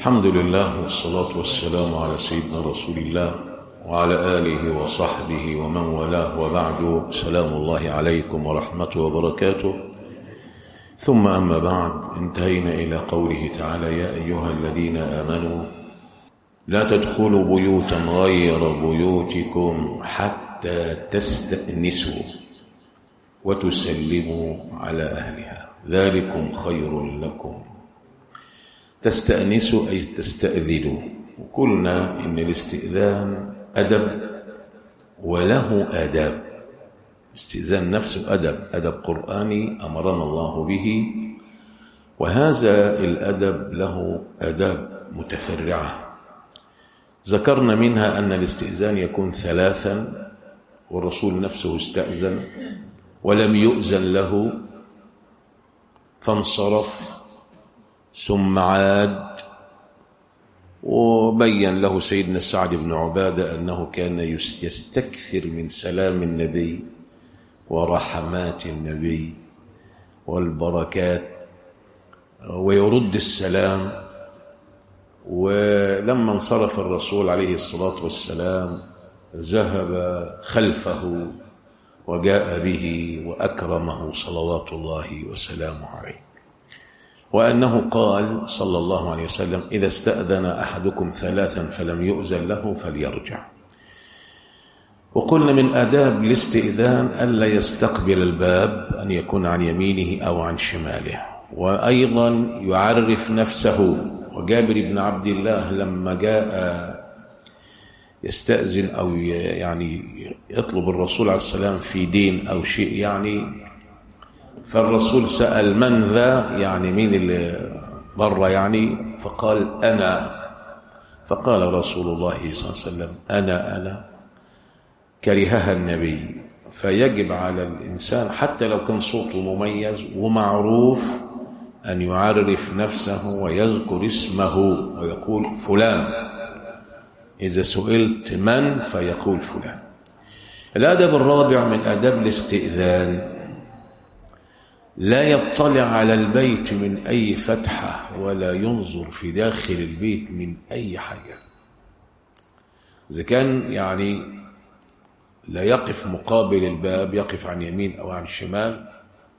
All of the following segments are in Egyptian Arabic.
الحمد لله والصلاة والسلام على سيدنا رسول الله وعلى آله وصحبه ومن والاه وبعد سلام الله عليكم ورحمته وبركاته ثم أما بعد انتهينا إلى قوله تعالى يا أيها الذين آمنوا لا تدخلوا بيوتا غير بيوتكم حتى تستأنسوا وتسلموا على أهلها ذلكم خير لكم تستأنسوا أي تستأذنوا وقلنا إن الاستئذان أدب وله آداب استئذان نفسه أدب أدب قرآني أمرنا الله به وهذا الأدب له آداب متفرعة ذكرنا منها أن الاستئذان يكون ثلاثا والرسول نفسه استأذن ولم يؤذن له فانصرف ثم عاد وبين له سيدنا سعد بن عبادة أنه كان يستكثر من سلام النبي ورحمات النبي والبركات ويرد السلام ولما انصرف الرسول عليه الصلاة والسلام ذهب خلفه وجاء به وأكرمه صلوات الله وسلامه عليه وأنه قال صلى الله عليه وسلم إذا استأذن أحدكم ثلاثا فلم يؤذن له فليرجع وقلنا من آداب الاستئذان ألا يستقبل الباب أن يكون عن يمينه أو عن شماله وأيضا يعرف نفسه وجابر بن عبد الله لما جاء يستأذن أو يعني يطلب الرسول عليه السلام في دين أو شيء يعني فالرسول سأل من ذا يعني مين اللي بره يعني فقال أنا فقال رسول الله صلى الله عليه وسلم أنا أنا كرهها النبي فيجب على الإنسان حتى لو كان صوته مميز ومعروف أن يعرف نفسه ويذكر اسمه ويقول فلان إذا سئلت من فيقول فلان الأدب الرابع من آداب الاستئذان لا يطلع على البيت من أي فتحة ولا ينظر في داخل البيت من أي حاجة إذا كان يعني لا يقف مقابل الباب يقف عن يمين أو عن شمال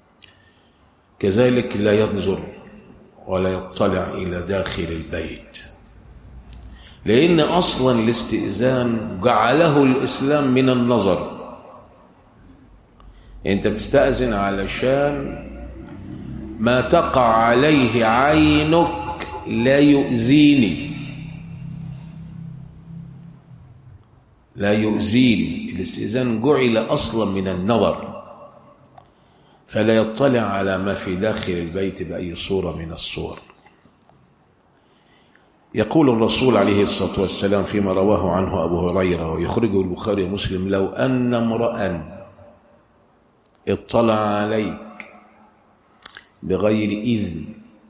كذلك لا ينظر ولا يطلع إلى داخل البيت لأن أصلا الاستئذان جعله الإسلام من النظر أنت بتستأذن علشان ما تقع عليه عينك لا يؤذيني لا يؤذيني الاستئذان جعل أصلا من النظر فلا يطلع على ما في داخل البيت بأي صورة من الصور يقول الرسول عليه الصلاة والسلام فيما رواه عنه أبو هريرة ويخرجه البخاري ومسلم لو أن امرأ اطلع عليك بغير إذن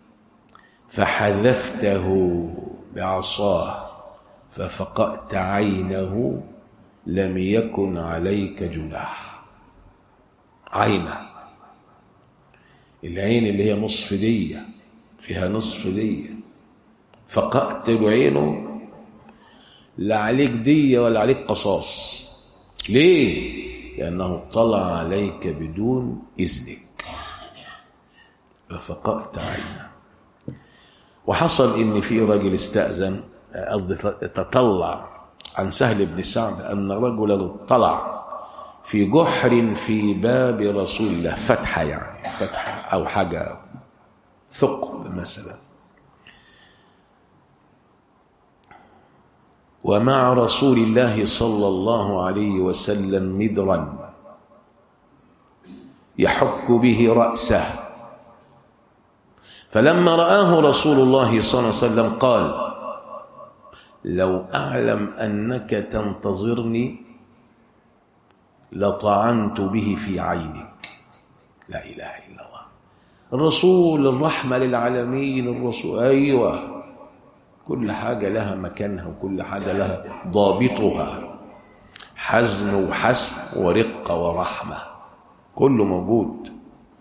فحذفته بعصاه ففقأت عينه لم يكن عليك جناح عينه العين اللي هي نصف دية فيها نصف دية فقأت بعينه لا عليك دية ولا عليك قصاص ليه؟ لأنه اطلع عليك بدون إذنك ففقأت عينه وحصل إن في راجل استأذن قصدي تطلع عن سهل بن سعد أن رجلا اطلع في جحر في باب رسول الله فتحة يعني فتحة أو حاجة ثقب مثلا ومع رسول الله صلى الله عليه وسلم مدرا يحك به رأسه فلما رآه رسول الله صلى الله عليه وسلم قال لو أعلم أنك تنتظرني لطعنت به في عينك لا إله إلا الله الرسول الرحمة للعالمين الرسول أيوة كل حاجة لها مكانها وكل حاجة لها ضابطها حزم وحسم ورقة ورحمة كله موجود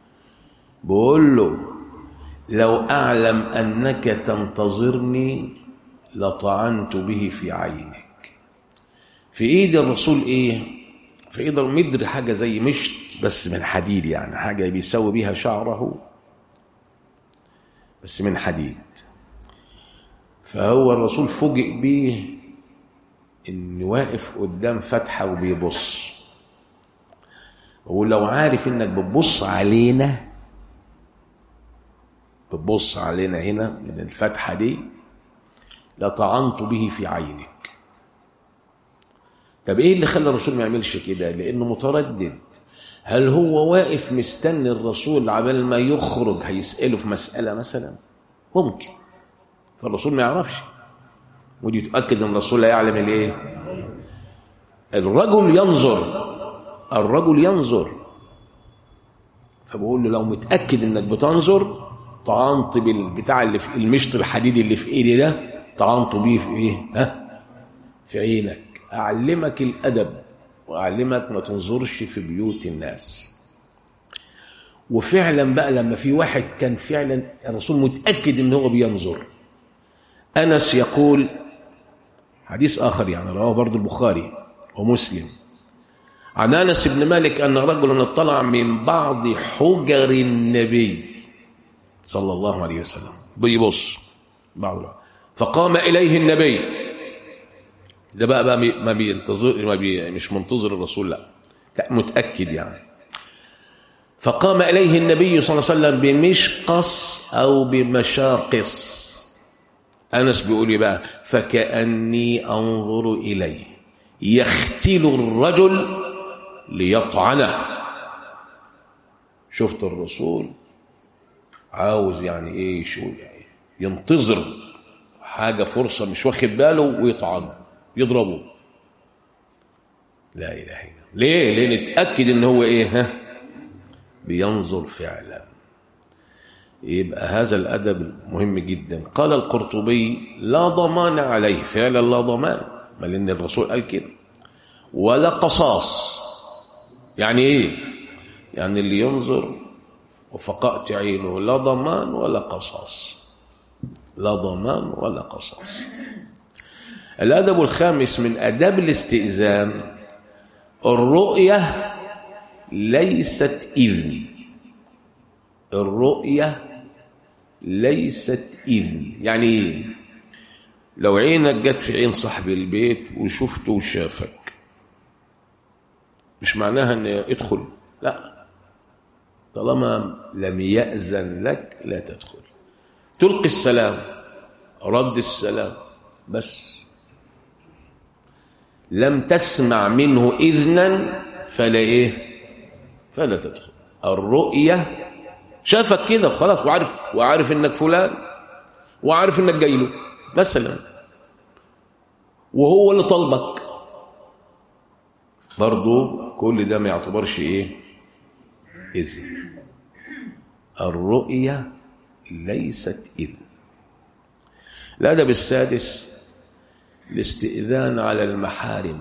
بقول له لو أعلم أنك تنتظرني لطعنت به في عينك في ايد الرسول ايه في ايد المدر حاجه زي مشط بس من حديد يعني حاجه بيسوي بيها شعره بس من حديد فهو الرسول فوجئ بيه ان واقف قدام فتحه وبيبص ولو عارف انك بتبص علينا بتبص علينا هنا من الفتحه دي لطعنت به في عينك طب ايه اللي خلى الرسول ما يعملش كده لانه متردد هل هو واقف مستني الرسول عبال ما يخرج هيساله في مساله مثلا ممكن فالرسول ما يعرفش ودي تؤكد ان الرسول لا يعلم الايه الرجل ينظر الرجل ينظر فبقول له لو متاكد انك بتنظر طعنت بالبتاع اللي في المشط الحديدي اللي في ايدي ده طعنت بيه في ايه ها في عينك اعلمك الادب واعلمك ما تنظرش في بيوت الناس وفعلا بقى لما في واحد كان فعلا الرسول متاكد ان هو بينظر انس يقول حديث اخر يعني رواه برضو البخاري ومسلم عن انس بن مالك ان رجلا اطلع من بعض حجر النبي صلى الله عليه وسلم بيبص بعض فقام اليه النبي ده بقى, بقى ما بينتظر ما بي مش منتظر الرسول لا متاكد يعني فقام اليه النبي صلى الله عليه وسلم بمشقص او بمشاقص انس بيقول ايه بقى فكاني انظر اليه يختل الرجل ليطعنه شفت الرسول عاوز يعني ايه شو يعني ينتظر حاجه فرصه مش واخد باله ويطعنه يضربه لا اله الا الله ليه ليه نتاكد ان هو ايه ها بينظر فعلا يبقى هذا الادب مهم جدا قال القرطبي لا ضمان عليه فعلا لا ضمان بل ان الرسول قال كده ولا قصاص يعني ايه يعني اللي ينظر وفقأت عينه لا ضمان ولا قصاص لا ضمان ولا قصاص الأدب الخامس من أداب الاستئذان الرؤية ليست إذن الرؤية ليست إذن يعني إيه؟ لو عينك جت في عين صاحب البيت وشفته وشافك مش معناها ان ادخل لا طالما لم يأذن لك لا تدخل تلقي السلام رد السلام بس لم تسمع منه إذنا فلا إيه فلا تدخل الرؤية شافك كده خلاص وعارف وعارف انك فلان وعارف انك جاي له مثلا وهو اللي طلبك برضه كل ده ما يعتبرش ايه اذن الرؤية ليست اذن الادب السادس الاستئذان على المحارم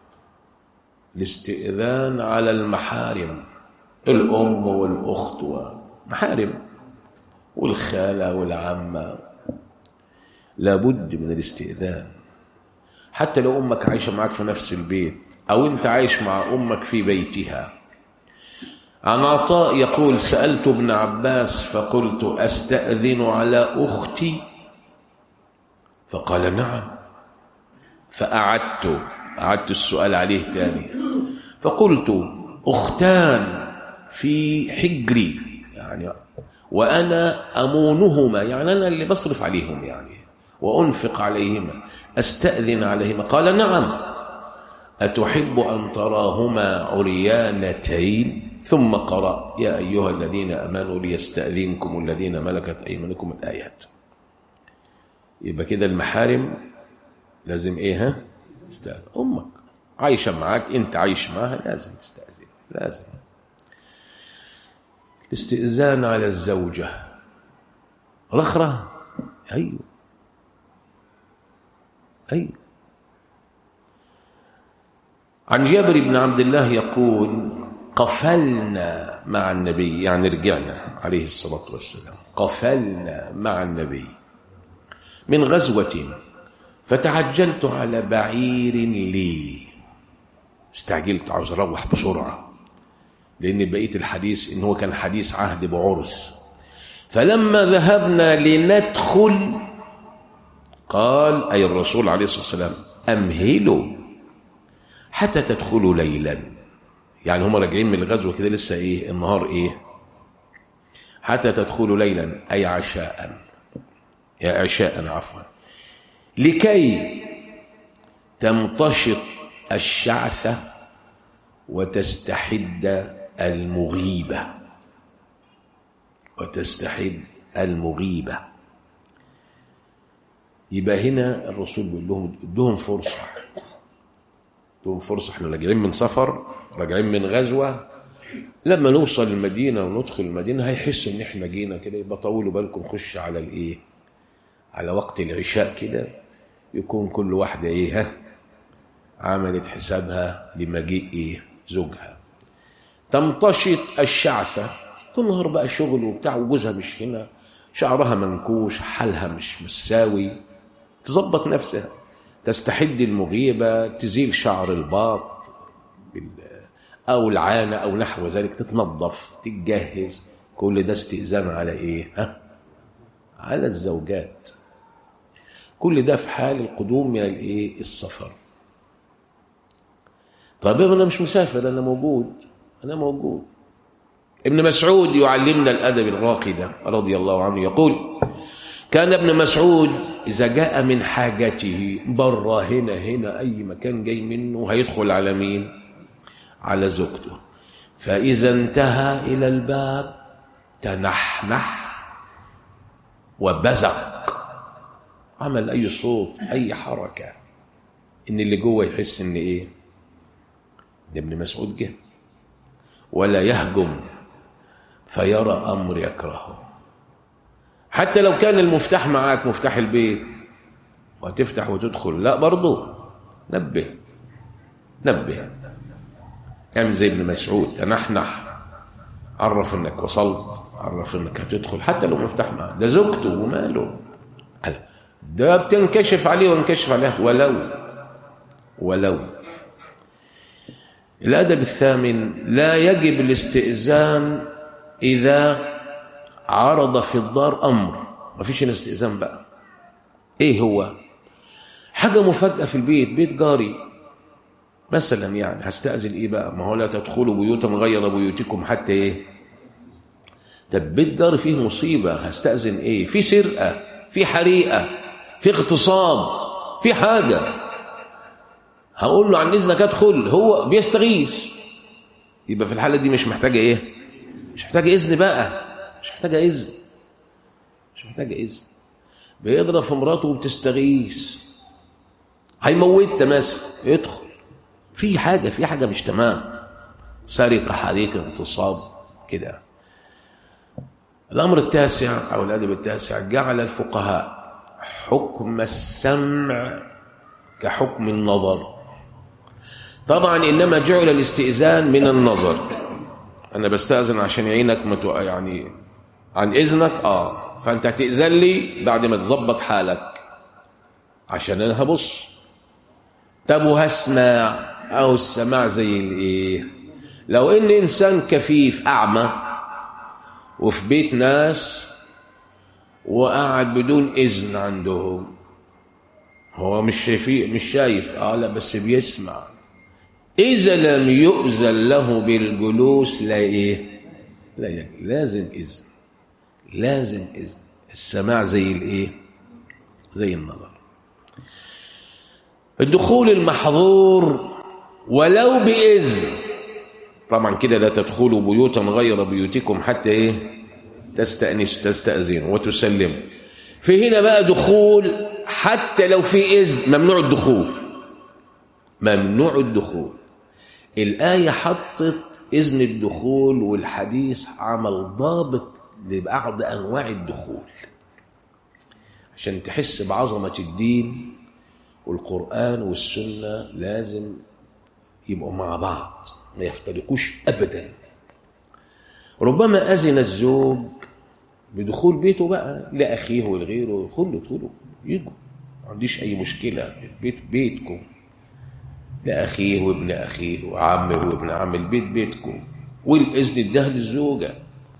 الاستئذان على المحارم الام والاخت محارم والخالة والعمة لابد من الاستئذان حتى لو أمك عايشة معك في نفس البيت أو أنت عايش مع أمك في بيتها عن عطاء يقول سألت ابن عباس فقلت أستأذن على أختي فقال نعم فأعدت أعدت السؤال عليه تاني فقلت أختان في حجري يعني وأنا أمونهما يعني أنا اللي بصرف عليهم يعني وأنفق عليهما أستأذن عليهما قال نعم أتحب أن تراهما عريانتين ثم قرأ يا أيها الذين أمنوا ليستأذنكم الذين ملكت أيمانكم الآيات يبقى كده المحارم لازم إيه ها تستأذن أمك عايشة معاك أنت عايش معاها لازم تستأذن لازم الاستئذان على الزوجة رخرة أيوه أيوه عن جابر بن عبد الله يقول قفلنا مع النبي يعني رجعنا عليه الصلاة والسلام قفلنا مع النبي من غزوة فتعجلت على بعير لي استعجلت عاوز اروح بسرعه لان بقيه الحديث ان هو كان حديث عهد بعرس فلما ذهبنا لندخل قال اي الرسول عليه الصلاه والسلام امهلوا حتى تدخلوا ليلا يعني هم راجعين من الغزو كده لسه ايه النهار ايه حتى تدخلوا ليلا اي عشاء يا عشاء عفوا لكي تمتشط الشعثة وتستحد المغيبة وتستحد المغيبة يبقى هنا الرسول بيقول لهم ادوهم فرصة ادوهم فرصة احنا راجعين من سفر راجعين من غزوة لما نوصل المدينة وندخل المدينة هيحس ان احنا جينا كده يبقى طولوا بالكم خش على الايه على وقت العشاء كده يكون كل واحدة ايه ها عملت حسابها لمجيء ايه زوجها تمتشط الشعثة طول النهار بقى شغل وبتاع وجوزها مش هنا شعرها منكوش حالها مش مساوي تظبط نفسها تستحد المغيبة تزيل شعر الباط أو العانة أو نحو ذلك تتنظف تتجهز كل ده استئذان على إيه ها؟ على الزوجات كل ده في حال القدوم من الايه السفر طيب انا مش مسافر انا موجود انا موجود ابن مسعود يعلمنا الادب الراقي ده رضي الله عنه يقول كان ابن مسعود اذا جاء من حاجته بره هنا هنا اي مكان جاي منه هيدخل على مين على زوجته فاذا انتهى الى الباب تنحنح وبزق عمل اي صوت اي حركه ان اللي جوه يحس ان ايه ده ابن مسعود جه ولا يهجم فيرى امر يكرهه حتى لو كان المفتاح معاك مفتاح البيت وهتفتح وتدخل لا برضه نبه نبه اعمل زي ابن مسعود تنحنح عرف انك وصلت عرف انك هتدخل حتى لو مفتاح معاك ده زوجته وماله ده بتنكشف عليه وانكشف عليه ولو ولو الأدب الثامن لا يجب الاستئذان إذا عرض في الدار أمر ما فيش استئذان بقى إيه هو حاجة مفاجأة في البيت بيت جاري مثلا يعني هستأذن إيه بقى ما هو لا تدخلوا بيوتا غير بيوتكم حتى إيه ده بيت جاري فيه مصيبة هستأذن إيه في سرقة في حريقة في اغتصاب في حاجة هقول له عن إذنك أدخل هو بيستغيث يبقى في الحالة دي مش محتاجة إيه مش محتاجة إذن بقى مش محتاجة إذن مش محتاجة إذن بيضرب في مراته وبتستغيث هيموتها مثلا يدخل في حاجة في حاجة مش تمام سرقة حريقة اغتصاب كده الأمر التاسع أو الأدب التاسع جعل الفقهاء حكم السمع كحكم النظر طبعا إنما جعل الاستئذان من النظر أنا بستأذن عشان يعينك متو... يعني عن إذنك آه فأنت هتأذن لي بعد ما تظبط حالك عشان أنا هبص طب وهسمع أو السماع زي الإيه لو إن إنسان كفيف أعمى وفي بيت ناس وقعد بدون إذن عندهم هو مش شايف مش شايف اه لا بس بيسمع إذا لم يؤذن له بالجلوس لا إيه لا يعني لازم إذن لازم إذن السماع زي الإيه زي النظر الدخول المحظور ولو بإذن طبعا كده لا تدخلوا بيوتا غير بيوتكم حتى إيه تستأنس تستأذن وتسلم في هنا بقى دخول حتى لو في إذن ممنوع الدخول ممنوع الدخول الآية حطت إذن الدخول والحديث عمل ضابط لبعض أنواع الدخول عشان تحس بعظمة الدين والقرآن والسنة لازم يبقوا مع بعض ما يفترقوش أبدا ربما أذن الزوج بدخول بيته بقى لأخيه ولغيره خلوا ادخلوا يجوا ما عنديش أي مشكلة البيت بيتكم لأخيه وابن أخيه وعمه وابن عم البيت بيتكم والإذن ده للزوجة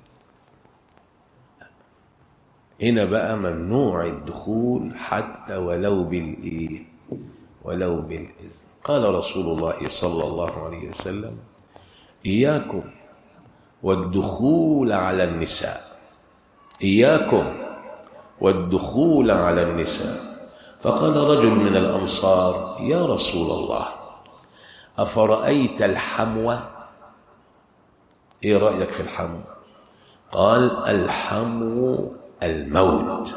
هنا بقى ممنوع الدخول حتى ولو بالإيه ولو بالإذن قال رسول الله صلى الله عليه وسلم إياكم والدخول على النساء إياكم والدخول على النساء فقال رجل من الأنصار يا رسول الله أفرأيت الحمو إيه رأيك في الحمو قال الحمو الموت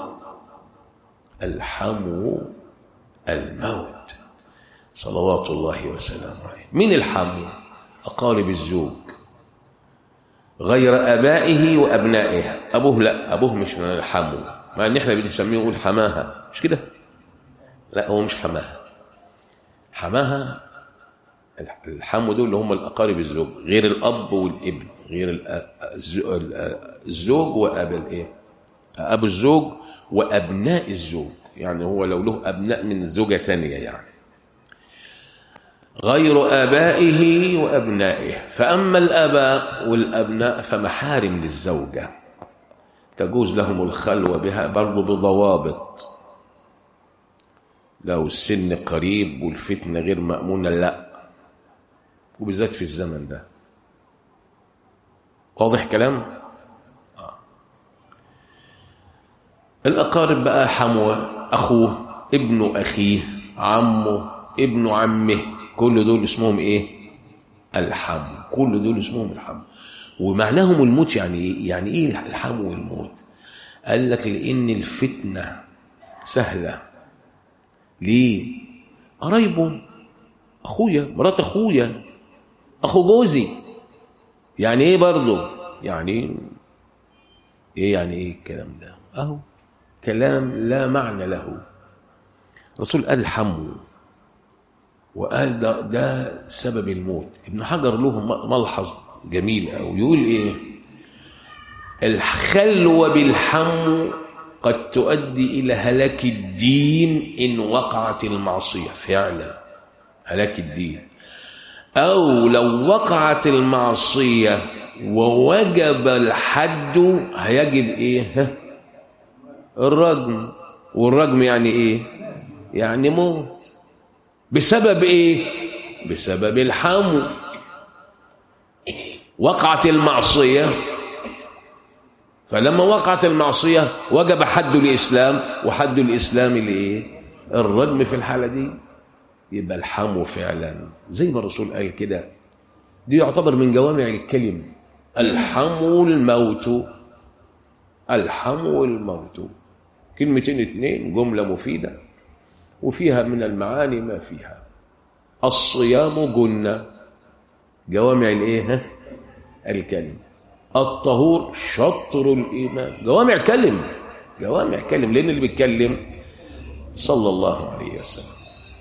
الحمو الموت صلوات الله وسلامه عليه من الحمو أقارب الزوج غير أبائه وأبنائه أبوه لا أبوه مش من الحمو مع أن إحنا بنسميه نقول حماها مش كده لا هو مش حماها حماها الحمو دول اللي هم الأقارب الزوج غير الأب والابن غير الزوج وأب الإيه أبو الزوج وأبناء الزوج يعني هو لو له أبناء من زوجة تانية يعني غير آبائه وأبنائه فأما الآباء والأبناء فمحارم للزوجة تجوز لهم الخلوة بها برضه بضوابط لو السن قريب والفتنة غير مأمونة لا وبالذات في الزمن ده واضح كلام آه. الأقارب بقى حموة أخوه ابن أخيه عمه ابن عمه كل دول اسمهم ايه الحم كل دول اسمهم الحم ومعناهم الموت يعني ايه يعني ايه الحم والموت قال لك لان الفتنه سهله ليه قرايبه اخويا مرات اخويا اخو جوزي يعني ايه برضه يعني ايه يعني ايه الكلام ده اهو كلام لا معنى له الرسول قال حمو وقال ده ده سبب الموت ابن حجر له ملحظ جميل قوي يقول ايه الخلوه بالحم قد تؤدي الى هلاك الدين ان وقعت المعصيه فعلا هلاك الدين او لو وقعت المعصيه ووجب الحد هيجب ايه الرجم والرجم يعني ايه يعني موت بسبب ايه بسبب الحمو وقعت المعصيه فلما وقعت المعصيه وجب حد الاسلام وحد الاسلام لايه الرجم في الحاله دي يبقى الحمو فعلا زي ما الرسول قال كده دي يعتبر من جوامع الكلم الحمو الموت الحمو الموت كلمتين اتنين جمله مفيده وفيها من المعاني ما فيها الصيام جنة جوامع الايه الكلم الطهور شطر الايمان جوامع كلم جوامع كلم لان اللي بيتكلم صلى الله عليه وسلم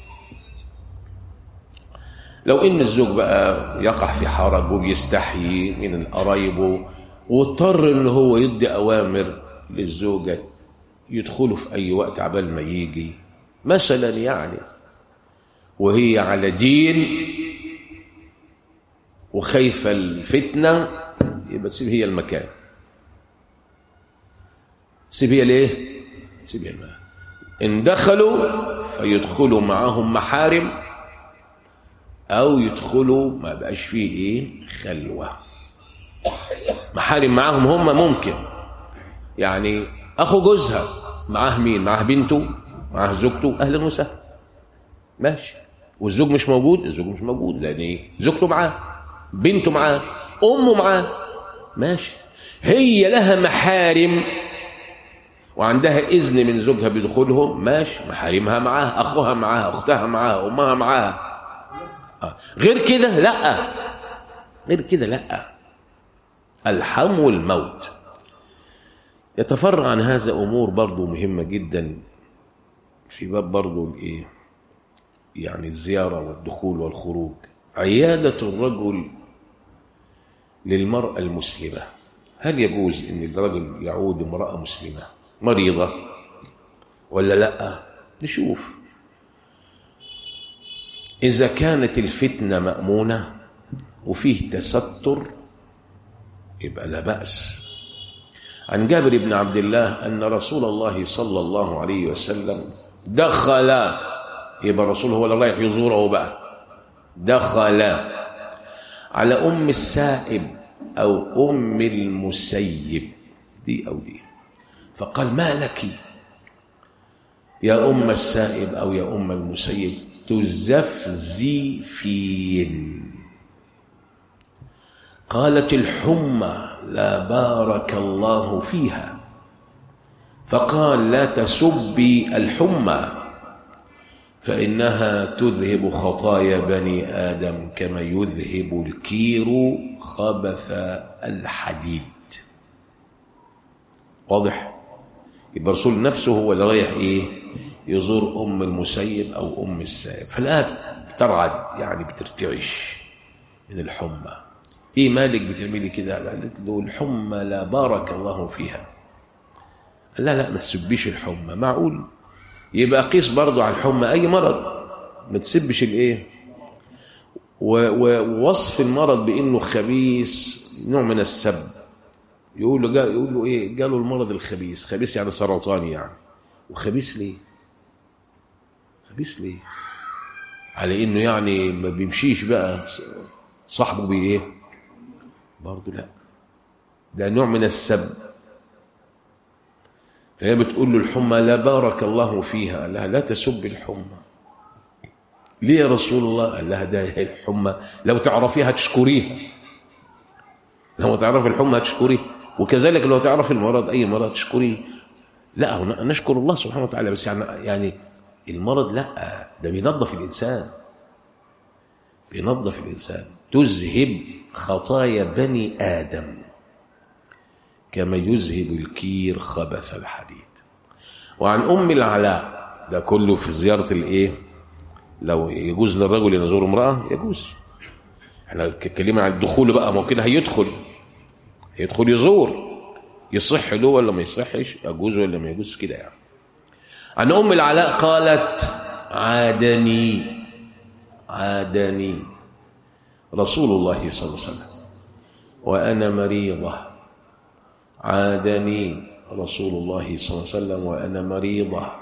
لو ان الزوج بقى يقع في حرج وبيستحيي من قرايبه واضطر ان هو يدي اوامر للزوجه يدخلوا في اي وقت عبال ما يجي مثلا يعني وهي على دين وخايفة الفتنة يبقى تسيب هي المكان تسيب هي ليه تسيب هي المكان إن دخلوا فيدخلوا معهم محارم أو يدخلوا ما بقاش فيه إيه خلوة محارم معاهم هم ممكن يعني أخو جوزها معاه مين معاه بنته معاه زوجته اهلا وسهلا ماشي والزوج مش موجود الزوج مش موجود لان ايه زوجته معاه بنته معاه امه معاه ماشي هي لها محارم وعندها اذن من زوجها بدخولهم ماشي محارمها معاه اخوها معاه اختها معاه امها معاه آه. غير كده لا غير كده لا الحم الموت يتفرع عن هذا امور برضو مهمه جدا في باب برضو الايه يعني الزياره والدخول والخروج عياده الرجل للمراه المسلمه هل يجوز ان الرجل يعود امراه مسلمه مريضه ولا لا نشوف إذا كانت الفتنة مأمونة وفيه تستر يبقى لا بأس عن جابر بن عبد الله أن رسول الله صلى الله عليه وسلم دخل يبقى الرسول هو اللي رايح يزوره بقى دخل على أم السائب أو أم المسيب دي أو دي فقال ما لك يا أم السائب أو يا أم المسيب تزفزفين قالت الحمى لا بارك الله فيها فقال لا تسبي الحمى فإنها تذهب خطايا بني آدم كما يذهب الكير خبث الحديد واضح يبقى الرسول نفسه هو اللي رايح ايه يزور ام المسيب او ام السائب فالآن بترعد يعني بترتعش من الحمى ايه مالك بتعملي كده قالت له الحمى لا بارك الله فيها قال لا لا ما تسبيش الحمى معقول يبقى قيس برضه على الحمى اي مرض ما تسبش الايه ووصف المرض بانه خبيث نوع من السب يقول له يقول له ايه جاله المرض الخبيث خبيث يعني سرطاني يعني وخبيث ليه خبيث ليه على انه يعني ما بيمشيش بقى صاحبه بايه برضه لا ده نوع من السب فهي بتقول له الحمى لا بارك الله فيها قال لها لا تسب الحمى ليه يا رسول الله قال لها ده الحمى لو تعرفيها تشكريها لو تعرف الحمى تشكريه وكذلك لو تعرف المرض اي مرض تشكريه لا نشكر الله سبحانه وتعالى بس يعني يعني المرض لا ده بينظف الانسان بينظف الانسان تذهب خطايا بني ادم كما يذهب الكير خبث الحديد وعن ام العلاء ده كله في زياره الايه لو يجوز للرجل ان يزور امراه يجوز احنا اتكلمنا عن الدخول بقى ما هو كده هيدخل يدخل يزور يصح له ولا ما يصحش يجوز ولا ما يجوز كده يعني عن ام العلاء قالت عادني عادني رسول الله صلى الله عليه وسلم وانا مريضه عادني رسول الله صلى الله عليه وسلم وانا مريضه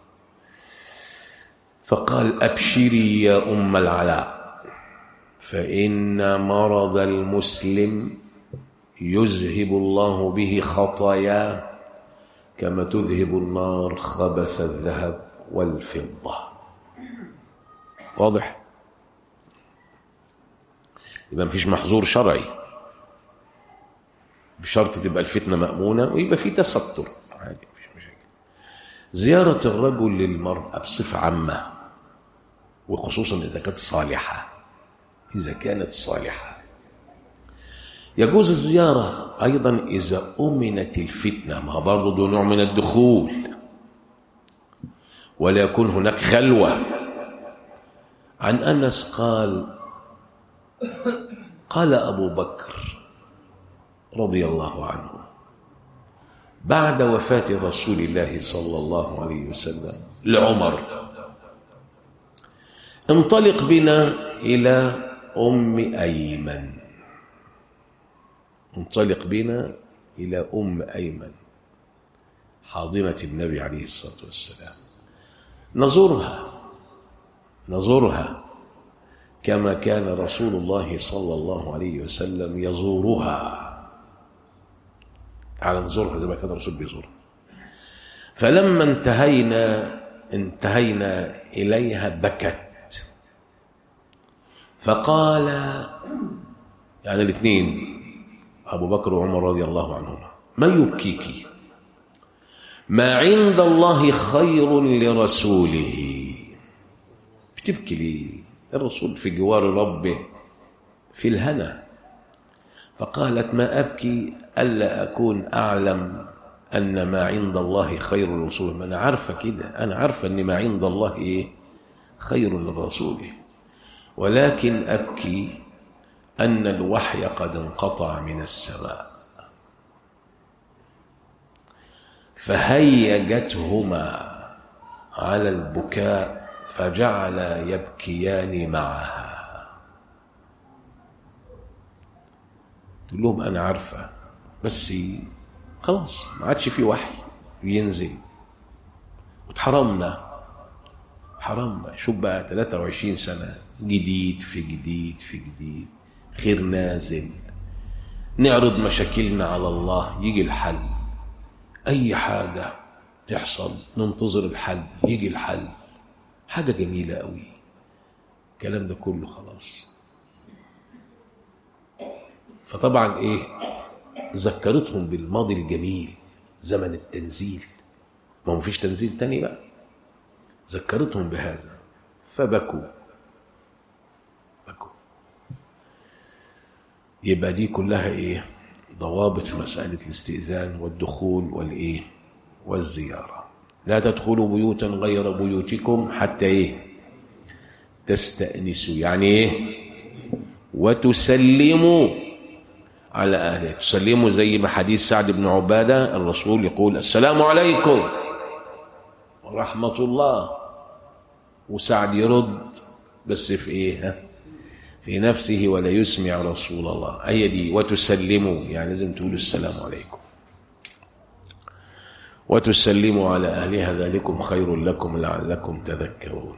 فقال ابشري يا ام العلاء فان مرض المسلم يذهب الله به خطاياه كما تذهب النار خبث الذهب والفضة واضح يبقى مفيش محظور شرعي بشرط تبقى الفتنة مأمونة ويبقى في تستر عادي مفيش مشاكل زيارة الرجل للمرأة بصفة عامة وخصوصا إذا كانت صالحة إذا كانت صالحة يجوز الزيارة أيضا إذا أمنت الفتنة ما برضه ده نوع من الدخول ولا يكون هناك خلوة عن أنس قال قال أبو بكر رضي الله عنه بعد وفاة رسول الله صلى الله عليه وسلم لعمر انطلق بنا إلى أم أيمن انطلق بنا إلى أم أيمن حاضنة النبي عليه الصلاة والسلام نزورها نزورها كما كان رسول الله صلى الله عليه وسلم يزورها تعال نزورها زي ما كان الرسول بيزورها فلما انتهينا انتهينا إليها بكت فقال يعني الاثنين أبو بكر وعمر رضي الله عنهما ما يبكيك ما عند الله خير لرسوله بتبكي ليه الرسول في جوار ربه في الهنا فقالت ما أبكي ألا أكون أعلم أن ما عند الله خير لرسوله ما أنا عارفة كده أنا عارفة أن ما عند الله إيه خير للرسول ولكن أبكي أن الوحي قد انقطع من السماء فهيجتهما على البكاء فجعل يبكيان معها تقول لهم أنا عارفة بس خلاص ما عادش في وحي ينزل واتحرمنا حرمنا شوف بقى 23 سنة جديد في جديد في جديد خير نازل نعرض مشاكلنا على الله يجي الحل أي حاجة تحصل ننتظر الحل يجي الحل حاجة جميلة قوي الكلام ده كله خلاص فطبعا ايه ذكرتهم بالماضي الجميل زمن التنزيل ما هو مفيش تنزيل تاني بقى ذكرتهم بهذا فبكوا بكوا يبقى دي كلها ايه ضوابط في مسألة الاستئذان والدخول والايه والزيارة لا تدخلوا بيوتا غير بيوتكم حتى ايه تستأنسوا يعني ايه وتسلموا على أهله تسلموا زي ما حديث سعد بن عبادة الرسول يقول السلام عليكم ورحمة الله وسعد يرد بس في ايه ها في نفسه ولا يسمع رسول الله هي دي وتسلموا يعني لازم تقولوا السلام عليكم وتسلموا على أهلها ذلكم خير لكم لعلكم تذكرون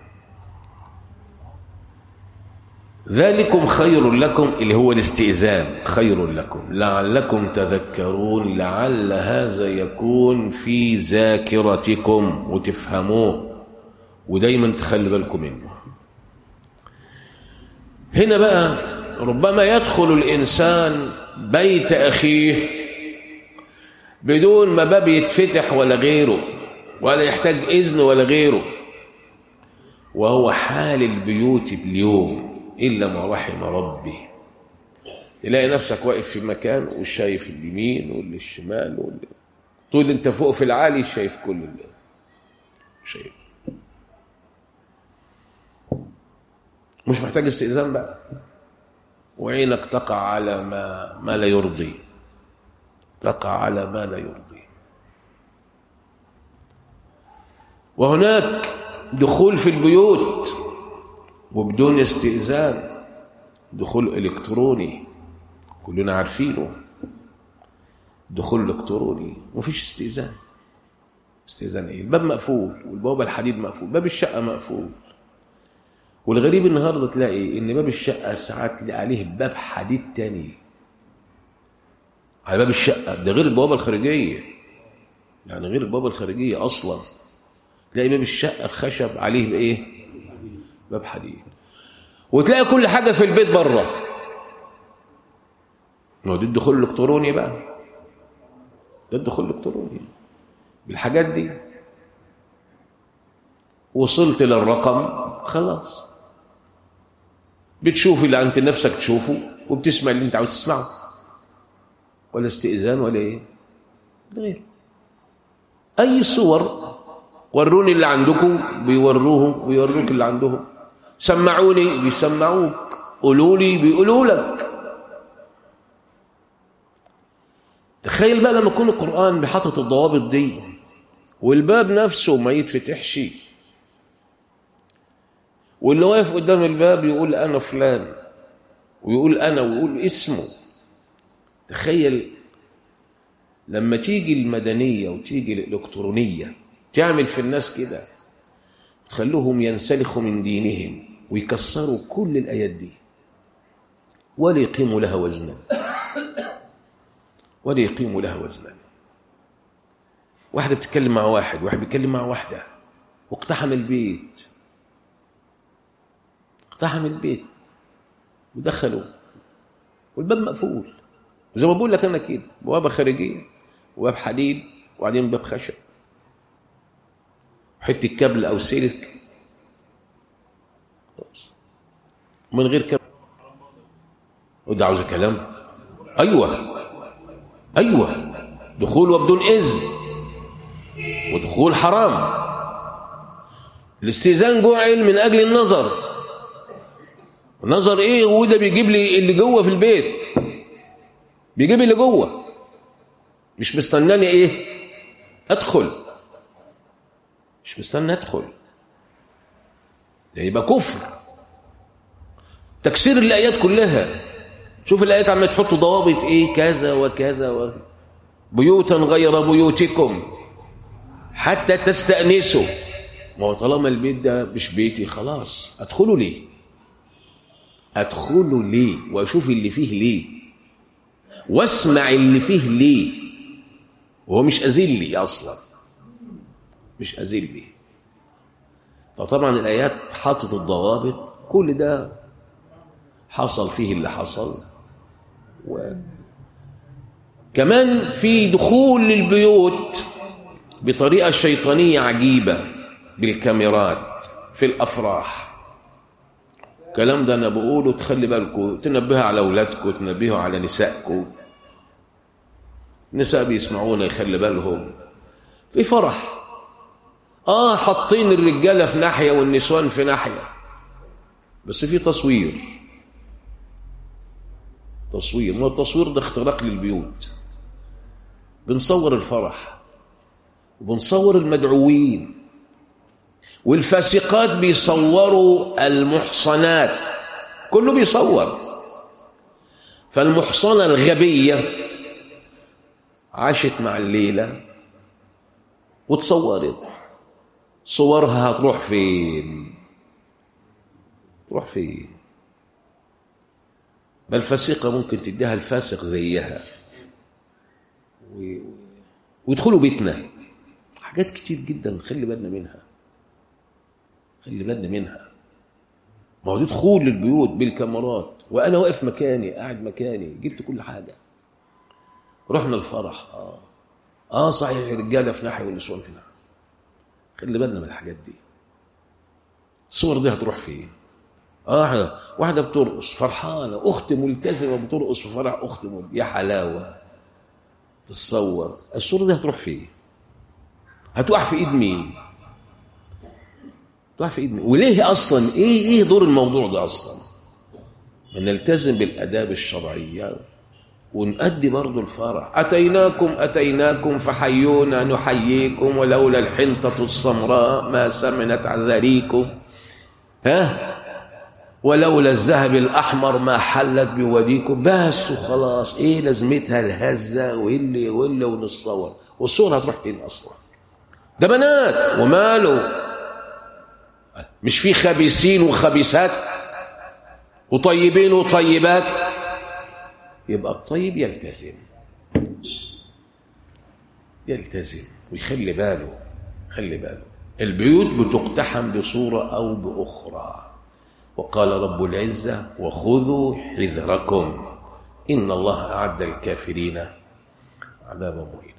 ذلكم خير لكم اللي هو الاستئذان خير لكم لعلكم تذكرون لعل هذا يكون في ذاكرتكم وتفهموه ودايما تخلي بالكم منه هنا بقى ربما يدخل الإنسان بيت أخيه بدون ما باب يتفتح ولا غيره ولا يحتاج إذن ولا غيره وهو حال البيوت اليوم إلا ما رحم ربي تلاقي نفسك واقف في مكان وشايف اليمين واللي الشمال واللي طول انت فوق في العالي شايف كل اللي شايف مش محتاج استئذان بقى وعينك تقع على ما ما لا يرضي تقع على ما لا يرضي وهناك دخول في البيوت وبدون استئذان دخول الكتروني كلنا عارفينه دخول الكتروني ومفيش استئذان استئذان ايه الباب مقفول والبوابه الحديد مقفول باب الشقه مقفول والغريب النهارده تلاقي ان باب الشقه ساعات تلاقي عليه باب حديد تاني على باب الشقه ده غير البوابه الخارجيه يعني غير البوابه الخارجيه اصلا تلاقي باب الشقه الخشب عليه بايه باب حديد وتلاقي كل حاجه في البيت بره ما هو ده الدخول الالكتروني بقى ده الدخول الالكتروني بالحاجات دي وصلت للرقم خلاص بتشوف اللي انت نفسك تشوفه وبتسمع اللي انت عاوز تسمعه ولا استئذان ولا ايه غير اي صور وروني اللي عندكم بيوروهم ويوروك اللي عندهم سمعوني بيسمعوك قولوا لي بيقولوا لك تخيل بقى لما يكون القرآن بحاطط الضوابط دي والباب نفسه ما يتفتحش واللي واقف قدام الباب يقول أنا فلان ويقول أنا ويقول اسمه تخيل لما تيجي المدنية وتيجي الإلكترونية تعمل في الناس كده تخلوهم ينسلخوا من دينهم ويكسروا كل الآيات دي ولا يقيموا لها وزنا ولا يقيموا لها وزنا واحدة بتتكلم مع واحد واحد بيتكلم مع واحدة واقتحم البيت اقتحم البيت ودخلوا والباب مقفول زي ما بقول لك انا كده بوابه خارجيه وباب حديد وبعدين باب خشب حته كابل او سلك من غير كابل وده عاوز كلام ايوه ايوه دخول وبدون اذن ودخول حرام الاستئذان جعل من اجل النظر نظر ايه وده بيجيب لي اللي جوه في البيت بيجيب اللي جوه مش مستناني ايه ادخل مش مستني ادخل ده يبقى كفر تكسير الايات كلها شوف الايات عم تحط ضوابط ايه كذا وكذا و... بيوتا غير بيوتكم حتى تستأنسوا ما هو طالما البيت ده مش بيتي خلاص ادخلوا ليه ادخلوا ليه واشوف اللي فيه ليه واسمع اللي فيه ليه وهو مش أذل لي اصلا مش أذل لي فطبعا الايات حاطت الضوابط كل ده حصل فيه اللي حصل و... كمان في دخول للبيوت بطريقة شيطانية عجيبة بالكاميرات في الأفراح الكلام ده أنا بقوله تخلي بالكم تنبهوا على أولادكم تنبهوا على نسائكم النساء بيسمعونا يخلي بالهم في فرح آه حاطين الرجالة في ناحية والنسوان في ناحية بس في تصوير تصوير ما التصوير ده اختراق للبيوت بنصور الفرح وبنصور المدعوين والفاسقات بيصوروا المحصنات كله بيصور فالمحصنة الغبية عاشت مع الليلة وتصورت صورها هتروح فين تروح فين بل فسيقة ممكن تديها الفاسق زيها و... ويدخلوا بيتنا حاجات كتير جدا خلي بالنا منها خلي بالنا منها ما هو دي دخول للبيوت بالكاميرات وانا واقف مكاني قاعد مكاني جبت كل حاجه رحنا الفرح اه اه صحيح رجاله في ناحيه والنسوان في ناحيه خلي بالنا من الحاجات دي الصور دي هتروح فين اه واحده بترقص فرحانه اخت ملتزمه بترقص في فرح اخت مل... يا حلاوه تتصور الصوره دي هتروح فين هتقع في ايد مين تقع في ايد مين وليه اصلا ايه ايه دور الموضوع ده اصلا نلتزم بالاداب الشرعيه ونؤدي برضه الفرح أتيناكم أتيناكم فحيونا نحييكم ولولا الحنطة السمراء ما سمنت عذاريكم ها ولولا الذهب الأحمر ما حلت بوديكم بس وخلاص إيه لازمتها الهزة واللي واللي ونتصور والصور هتروح فين أصلا ده بنات وماله مش في خبيثين وخبيثات وطيبين وطيبات يبقى الطيب يلتزم يلتزم ويخلي باله خلي باله البيوت بتقتحم بصورة أو بأخرى وقال رب العزة وخذوا حذركم إن الله أعد الكافرين عذابا مهينا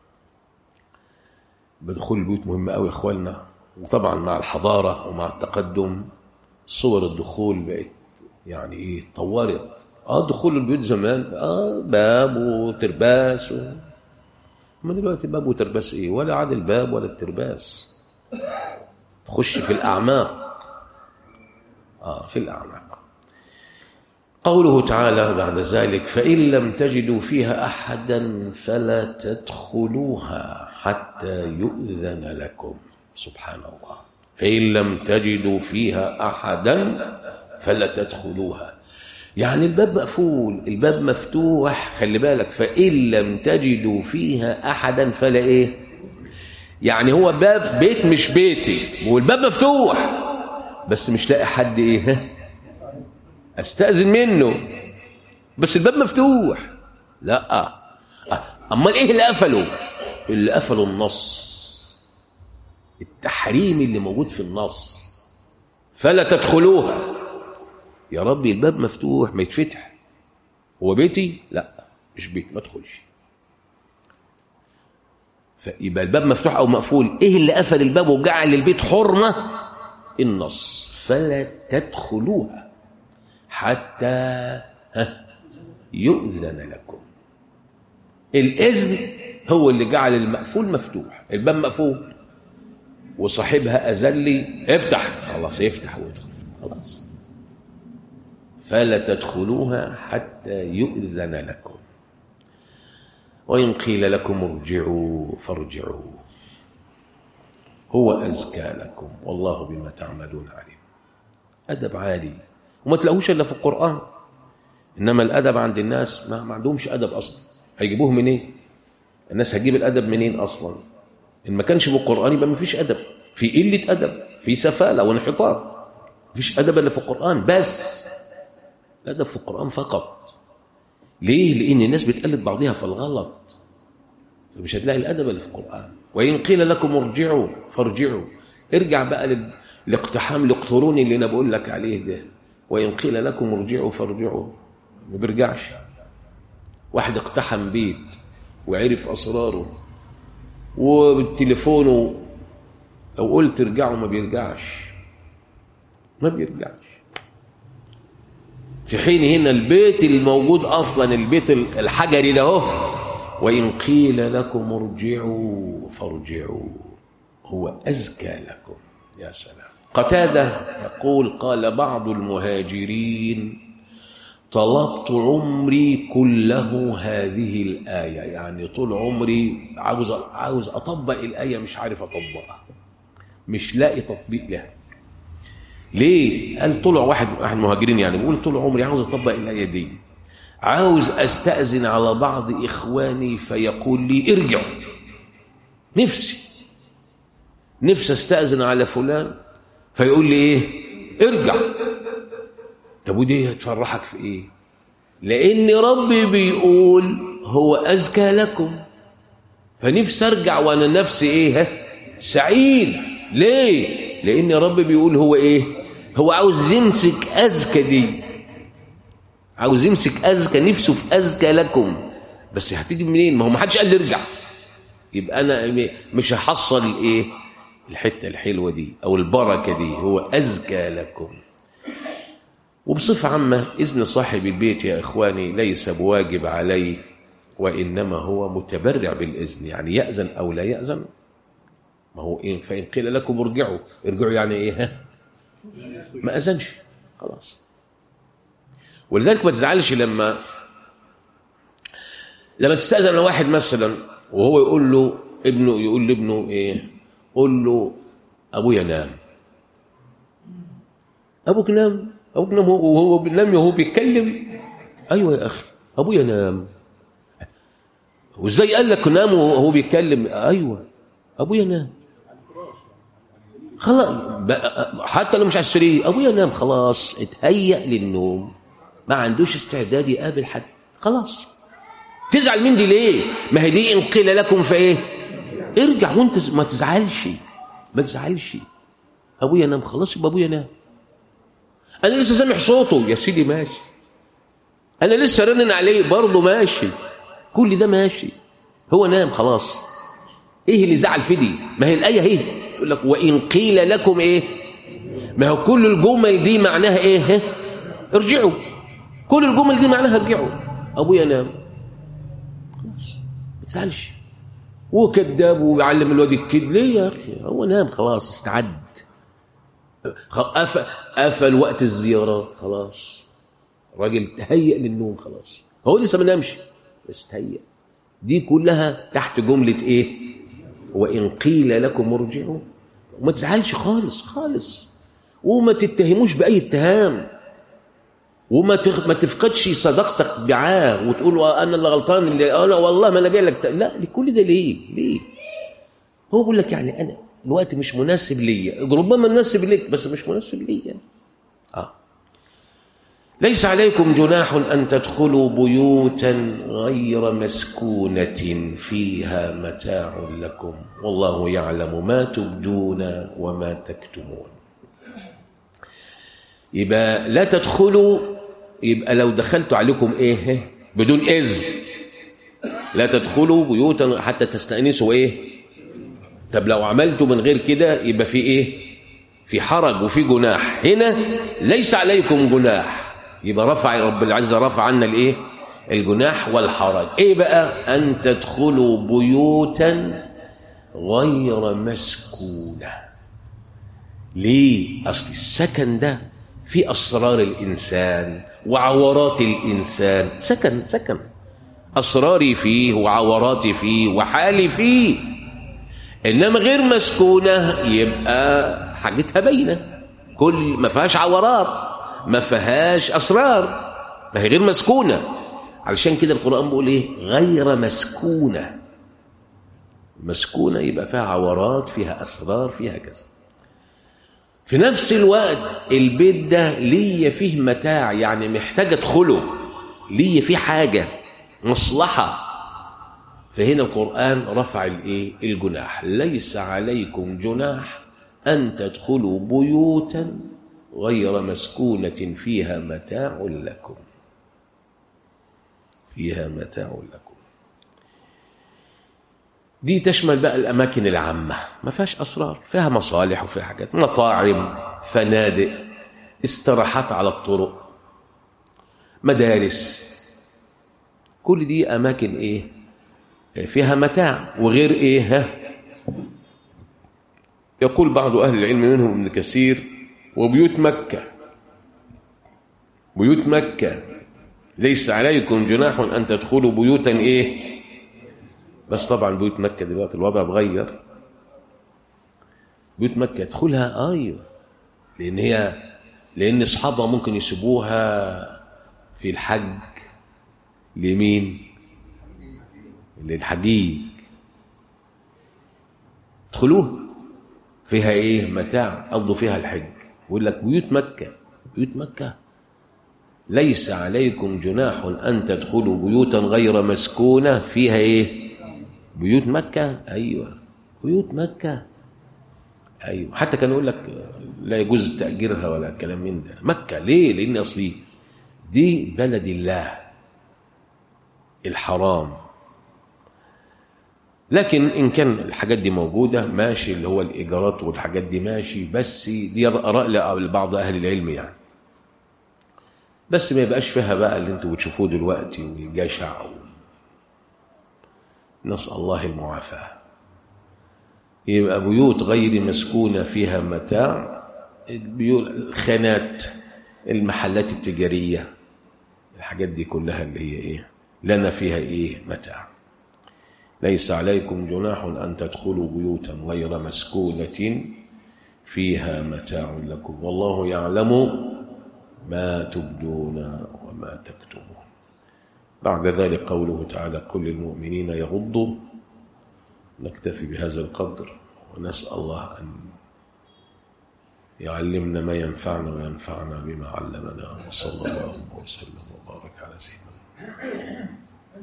بدخول البيوت مهم قوي يا اخواننا وطبعا مع الحضارة ومع التقدم صور الدخول بقت يعني ايه طورت اه دخول البيوت زمان اه باب وترباس و... ما دلوقتي باب وترباس ايه ولا عاد الباب ولا الترباس تخش في الاعماق اه في الاعماق قوله تعالى بعد ذلك فإن لم تجدوا فيها أحدا فلا تدخلوها حتى يؤذن لكم سبحان الله فإن لم تجدوا فيها أحدا فلا تدخلوها يعني الباب مقفول الباب مفتوح خلي بالك فإن لم تجدوا فيها أحدا فلا إيه يعني هو باب بيت مش بيتي والباب مفتوح بس مش لاقي حد إيه استأذن منه بس الباب مفتوح لا امال ايه اللي قفله اللي قفله النص التحريم اللي موجود في النص فلا تدخلوها يا ربي الباب مفتوح ما يتفتح هو بيتي لا مش بيتي ما ادخلش فيبقى الباب مفتوح او مقفول ايه اللي قفل الباب وجعل البيت حرمه النص فلا تدخلوها حتى يؤذن لكم الإذن هو اللي جعل المقفول مفتوح الباب مقفول وصاحبها أذن لي افتح خلاص يفتح ويدخل خلاص فلا تدخلوها حتى يؤذن لكم وإن قيل لكم ارجعوا فارجعوا هو أزكى لكم والله بما تعملون عليم أدب عالي وما تلاقوش إلا في القرآن إنما الأدب عند الناس ما, ما عندهمش أدب أصلا هيجيبوه منين الناس هتجيب الأدب منين أصلا إن ما كانش بالقرآن يبقى ما فيش أدب في قلة أدب في سفالة وانحطاط ما فيش أدب إلا في القرآن بس الأدب في القرآن فقط ليه؟ لأن الناس بتقلد بعضها في الغلط فمش هتلاقي الأدب اللي في القرآن وإن قيل لكم ارجعوا فارجعوا ارجع بقى لل... الاقتحام الالكتروني اللي أنا بقول لك عليه ده وإن قيل لكم ارجعوا فارجعوا ما بيرجعش واحد اقتحم بيت وعرف أسراره وبالتليفونه لو قلت ارجعوا ما بيرجعش ما بيرجعش في حين هنا البيت الموجود اصلا البيت الحجري ده اهو وان قيل لكم ارجعوا فارجعوا هو ازكى لكم يا سلام قتاده يقول قال بعض المهاجرين طلبت عمري كله هذه الآية يعني طول عمري عاوز عاوز أطبق الآية مش عارف أطبقها مش لاقي تطبيق لها ليه؟ قال طول واحد واحد مهاجرين يعني بيقول طول عمري عاوز أطبق الآية دي عاوز أستأذن على بعض إخواني فيقول لي ارجعوا نفسي نفسي أستأذن على فلان فيقول لي إيه؟ ارجع طب ودي هتفرحك في ايه لان ربي بيقول هو ازكى لكم فنفسي ارجع وانا نفسي ايه ها سعيد ليه لان ربي بيقول هو ايه هو عاوز يمسك ازكى دي عاوز يمسك ازكى نفسه في ازكى لكم بس هتيجي منين ما هو ما حدش قال لي ارجع يبقى انا مش هحصل ايه الحته الحلوه دي او البركه دي هو ازكى لكم وبصفة عامة إذن صاحب البيت يا إخواني ليس بواجب عليه وإنما هو متبرع بالإذن يعني يأذن أو لا يأذن ما هو إيه فإن قيل لكم ارجعوا ارجعوا يعني إيه ها ما أذنش خلاص ولذلك ما تزعلش لما لما تستأذن واحد مثلا وهو يقول له ابنه يقول لابنه إيه قول له أبويا نام أبوك نام أبوك نام وهو نام وهو بيتكلم أيوة يا أخي أبويا نام وإزاي قال لك نام وهو بيتكلم أيوة أبويا نام خلاص حتى لو مش على السرير أبويا نام خلاص اتهيأ للنوم ما عندوش استعداد يقابل حد خلاص تزعل من دي ليه ما هي دي إن قيل لكم فإيه ارجع وانت ما تزعلش ما تزعلش أبويا نام خلاص يبقى أبويا نام انا لسه سامع صوته يا سيدي ماشي انا لسه رنن عليه برضه ماشي كل ده ماشي هو نام خلاص ايه اللي زعل في دي ما هي الايه اهي يقول لك وان قيل لكم ايه ما هو كل الجمل دي معناها ايه ها؟ ارجعوا كل الجمل دي معناها ارجعوا ابويا نام خلاص ما تزعلش هو كذاب وبيعلم الواد الكذب ليه يا اخي هو نام خلاص استعد قفل قفل وقت الزيارات خلاص راجل تهيأ للنوم خلاص هو لسه ما نامش بس تهيأ دي كلها تحت جملة ايه وإن قيل لكم ارجعوا وما تزعلش خالص خالص وما تتهموش بأي اتهام وما تخ... ما تفقدش صداقتك معاه وتقول انا اللي غلطان اللي انا والله ما انا جاي لك لا كل ده ليه ليه هو بيقول لك يعني انا الوقت مش مناسب ليا ربما مناسب ليك بس مش مناسب ليا اه ليس عليكم جناح ان تدخلوا بيوتا غير مسكونه فيها متاع لكم والله يعلم ما تبدون وما تكتمون يبقى لا تدخلوا يبقى لو دخلت عليكم ايه بدون اذن لا تدخلوا بيوتا حتى تستأنسوا ايه طب لو عملته من غير كده يبقى في ايه في حرج وفي جناح هنا ليس عليكم جناح يبقى رفع رب العزة رفع عنا الايه الجناح والحرج ايه بقى ان تدخلوا بيوتا غير مسكونة ليه اصل السكن ده في اسرار الانسان وعورات الانسان سكن سكن اسراري فيه وعوراتي فيه وحالي فيه انما غير مسكونه يبقى حاجتها باينه كل ما فيهاش عورات ما فيهاش اسرار ما هي غير مسكونه علشان كده القران بيقول ايه غير مسكونه مسكونه يبقى فيها عورات فيها اسرار فيها كذا في نفس الوقت البيت ده ليا فيه متاع يعني محتاج ادخله ليا فيه حاجه مصلحه فهنا القرآن رفع الايه الجناح ليس عليكم جناح أن تدخلوا بيوتا غير مسكونة فيها متاع لكم فيها متاع لكم دي تشمل بقى الأماكن العامة ما فيهاش أسرار فيها مصالح وفيها حاجات مطاعم فنادق استراحات على الطرق مدارس كل دي أماكن إيه فيها متاع وغير ايه ها يقول بعض اهل العلم منهم ابن كثير وبيوت مكه بيوت مكه ليس عليكم جناح ان تدخلوا بيوتا ايه بس طبعا بيوت مكه دلوقتي الوضع اتغير بيوت مكه ادخلها ايوه لان هي لان اصحابها ممكن يسيبوها في الحج لمين للحجيج ادخلوها فيها ايه متاع قضوا فيها الحج يقول لك بيوت مكة بيوت مكة ليس عليكم جناح أن تدخلوا بيوتا غير مسكونة فيها ايه بيوت مكة أيوة بيوت مكة أيوة حتى كان يقول لك لا يجوز تأجيرها ولا كلام من ده مكة ليه لأن أصلي دي بلد الله الحرام لكن إن كان الحاجات دي موجودة ماشي اللي هو الإيجارات والحاجات دي ماشي بس دي آراء لبعض أهل العلم يعني بس ما يبقاش فيها بقى اللي انتوا بتشوفوه دلوقتي والجشع و... نسأل الله المعافاة يبقى بيوت غير مسكونة فيها متاع الخانات المحلات التجارية الحاجات دي كلها اللي هي ايه لنا فيها ايه متاع ليس عليكم جناح أن تدخلوا بيوتا غير مسكونة فيها متاع لكم والله يعلم ما تبدون وما تكتمون بعد ذلك قوله تعالى كل المؤمنين يغضوا نكتفي بهذا القدر ونسأل الله أن يعلمنا ما ينفعنا وينفعنا بما علمنا وصلى الله وسلم وبارك على سيدنا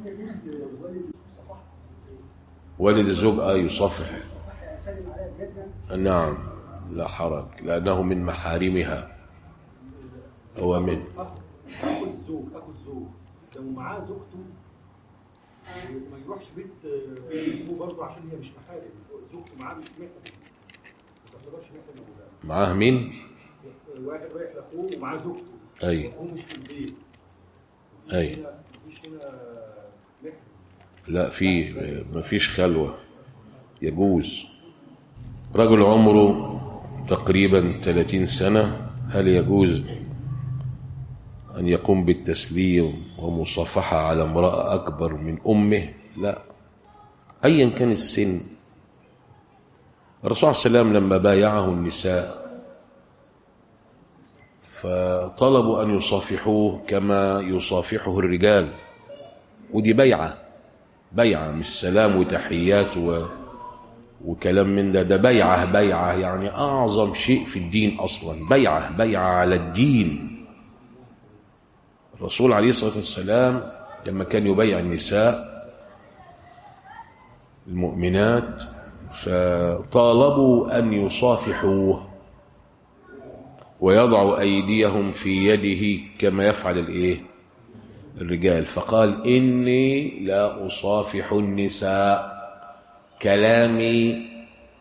والد الزوج آه يصفح نعم لا حرج لأنه من محارمها هو من اخو الزوج اخو الزوج لو معاه زوجته ما يروحش بيت بيته برضه عشان هي مش محارم زوجته معاه مش محرم ما تعتبرش محرم ولا معاه مين واحد رايح لاخوه ومعاه زوجته أي اخوه مش في البيت أي مفيش هنا محرم لا في ما فيش خلوة يجوز رجل عمره تقريبا 30 سنة هل يجوز أن يقوم بالتسليم ومصافحة على امرأة أكبر من أمه لا أيا كان السن الرسول صلى الله عليه وسلم لما بايعه النساء فطلبوا أن يصافحوه كما يصافحه الرجال ودي بيعة بيعة مش سلام وتحيات و... وكلام من ده ده بيعة بيعة يعني أعظم شيء في الدين أصلا بيعة بيعة على الدين الرسول عليه الصلاة والسلام لما كان يبيع النساء المؤمنات فطالبوا أن يصافحوه ويضعوا أيديهم في يده كما يفعل الإيه الرجال فقال إني لا أصافح النساء كلامي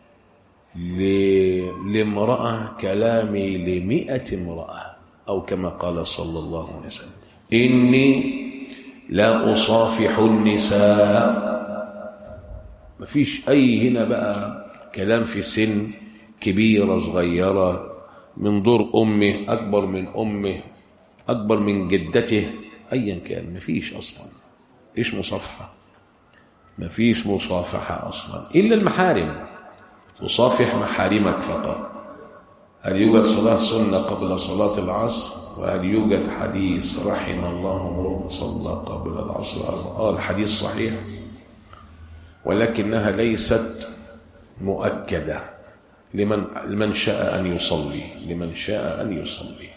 لامرأة كلامي لمئة امرأة أو كما قال صلى الله عليه وسلم إني لا أصافح النساء مفيش أي هنا بقى كلام في سن كبيرة صغيرة من دور أمه أكبر من أمه أكبر من جدته أيا كان مفيش أصلا إيش مصافحة مفيش مصافحة أصلا إلا المحارم تصافح محارمك فقط هل يوجد صلاة سنة قبل صلاة العصر وهل يوجد حديث رحم الله امرؤ صلى قبل العصر اه الحديث صحيح ولكنها ليست مؤكدة لمن لمن شاء أن يصلي لمن شاء أن يصلي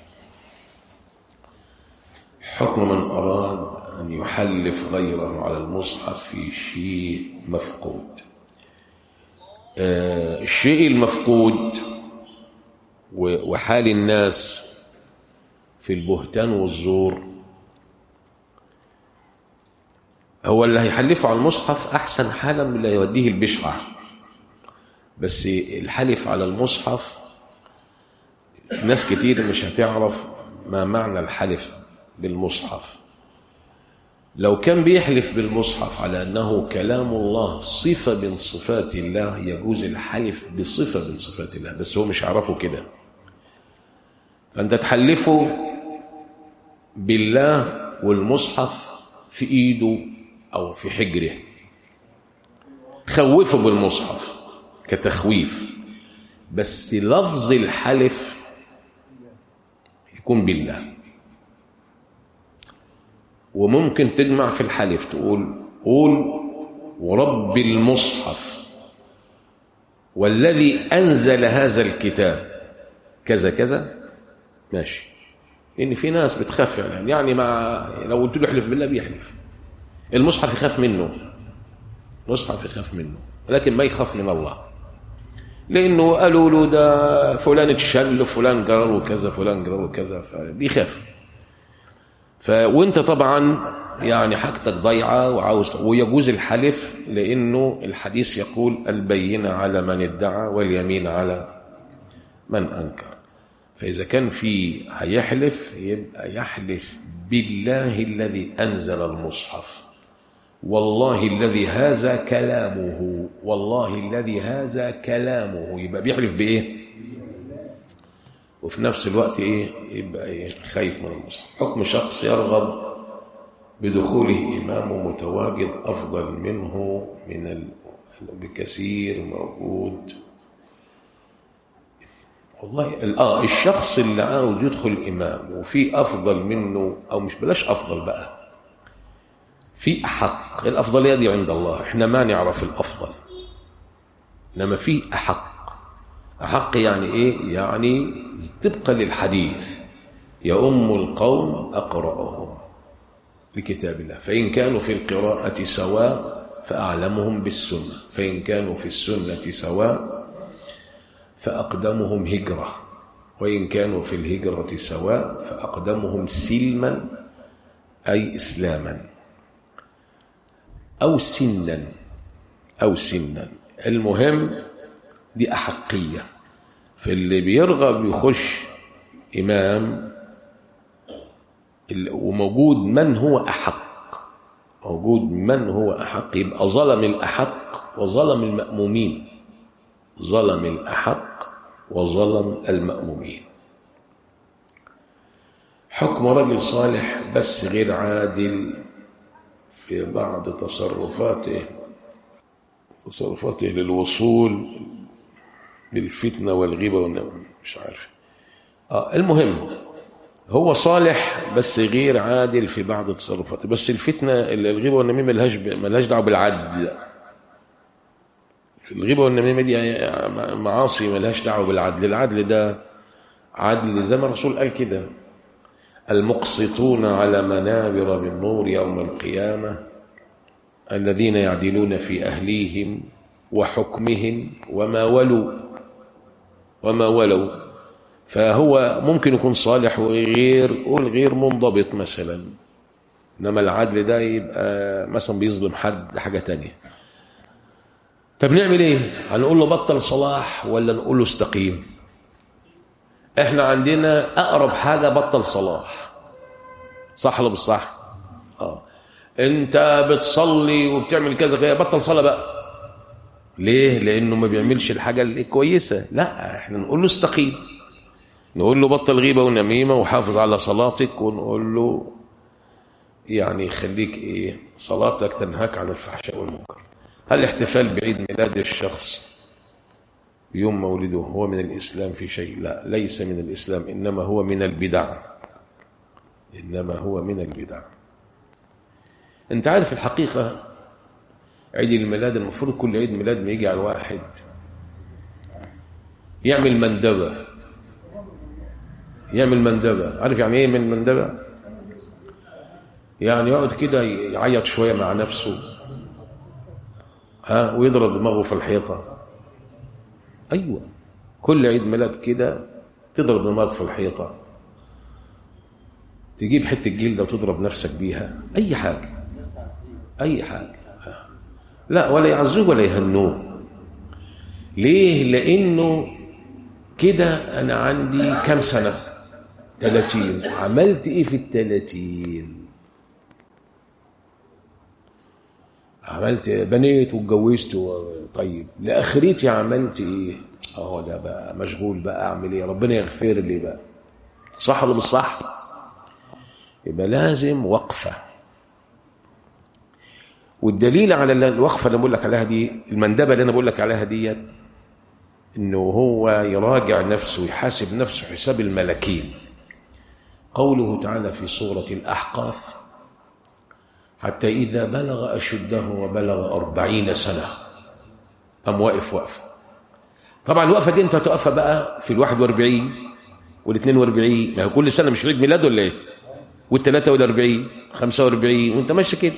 حكم من أراد أن يحلف غيره على المصحف في شيء مفقود آه الشيء المفقود وحال الناس في البهتان والزور هو اللي هيحلفه على المصحف أحسن حالا من اللي يوديه البشعة بس الحلف على المصحف ناس كتير مش هتعرف ما معنى الحلف بالمصحف لو كان بيحلف بالمصحف على أنه كلام الله صفة من صفات الله يجوز الحلف بصفة من صفات الله بس هو مش عارفه كده فأنت تحلفه بالله والمصحف في إيده أو في حجره خوفه بالمصحف كتخويف بس لفظ الحلف يكون بالله وممكن تجمع في الحلف تقول قول ورب المصحف والذي أنزل هذا الكتاب كذا كذا ماشي لأن في ناس بتخاف يعني يعني مع لو قلت له احلف بالله بيحلف المصحف يخاف منه المصحف يخاف منه لكن ما يخاف من الله لأنه قالوا له ده فلان اتشل فلان جرى له كذا فلان جرى له كذا فبيخاف ف وانت طبعا يعني حاجتك ضايعه وعاوز ويجوز الحلف لانه الحديث يقول البينه على من ادعى واليمين على من انكر فاذا كان في هيحلف يبقى يحلف بالله الذي انزل المصحف والله الذي هذا كلامه والله الذي هذا كلامه يبقى بيحلف بايه وفي نفس الوقت ايه يبقى إيه خايف من المصحف حكم شخص يرغب بدخوله إمام متواجد أفضل منه من ال... بكثير موجود والله اه الشخص اللي عاوز يدخل إمام وفي أفضل منه أو مش بلاش أفضل بقى في أحق الأفضلية دي عند الله احنا ما نعرف الأفضل إنما في أحق أحق يعني إيه؟ يعني طبقا للحديث يؤم القوم أقرأهم لكتاب الله فإن كانوا في القراءة سواء فأعلمهم بالسنة فإن كانوا في السنة سواء فأقدمهم هجرة وإن كانوا في الهجرة سواء فأقدمهم سلما أي إسلاما أو سنا أو سنا المهم دي أحقية فاللي بيرغب يخش إمام وموجود من هو أحق موجود من هو أحق يبقى ظلم الأحق وظلم المأمومين ظلم الأحق وظلم المأمومين حكم رجل صالح بس غير عادل في بعض تصرفاته تصرفاته للوصول بالفتنة والغيبة والنمم مش عارف آه المهم هو صالح بس غير عادل في بعض تصرفاته بس الفتنة الغيبة والنميمة ملهاش ملهاش دعوة بالعدل في الغيبة والنميمة دي معاصي ملهاش دعوة بالعدل العدل ده عدل زي ما الرسول قال كده المقسطون على منابر من نور يوم القيامة الذين يعدلون في أهليهم وحكمهم وما ولوا وما ولوا فهو ممكن يكون صالح وغير والغير منضبط مثلا انما العدل ده يبقى مثلا بيظلم حد حاجه تانية طب نعمل ايه هنقول له بطل صلاح ولا نقول له استقيم احنا عندنا اقرب حاجه بطل صلاح صح ولا مش صح اه انت بتصلي وبتعمل كذا كذا بطل صلاه بقى ليه لانه ما بيعملش الحاجه الكويسه لا احنا نقول له استقيم نقول له بطل غيبه ونميمه وحافظ على صلاتك ونقول له يعني خليك ايه صلاتك تنهاك عن الفحشاء والمنكر هل الاحتفال بعيد ميلاد الشخص يوم مولده هو من الإسلام في شيء لا ليس من الإسلام إنما هو من البدع إنما هو من البدع أنت عارف الحقيقة عيد الميلاد المفروض كل عيد ميلاد ما يجي على واحد يعمل مندبة يعمل مندبة عارف يعني ايه من مندبة يعني يقعد كده يعيط شوية مع نفسه ها ويضرب دماغه في الحيطة أيوة كل عيد ميلاد كده تضرب دماغك في الحيطة تجيب حتة جلدة وتضرب نفسك بيها أي حاجة أي حاجة لا ولا يعزوه ولا يهنوه ليه لأنه كده أنا عندي كم سنة 30 عملت إيه في الثلاثين عملت بنيت واتجوزت و- طيب لاخرتي عملت ايه اه ده بقى مشغول بقى اعمل ايه ربنا يغفر لي بقى صح ولا مش صح يبقى لازم وقفه والدليل على ال- الوقفه اللي بقول لك عليها دي المندبه اللي انا بقول لك عليها ديت انه هو يراجع نفسه ويحاسب نفسه حساب الملكين قوله تعالى في سوره الاحقاف حتى إذا بلغ أشده وبلغ أربعين سنة قام واقف وقفة طبعا الوقفة دي أنت هتقفها بقى في الواحد واربعين والاثنين واربعين ما هو كل سنة مش عيد ميلاد ولا إيه والثلاثة والاربعين خمسة واربعين وأنت ماشي كده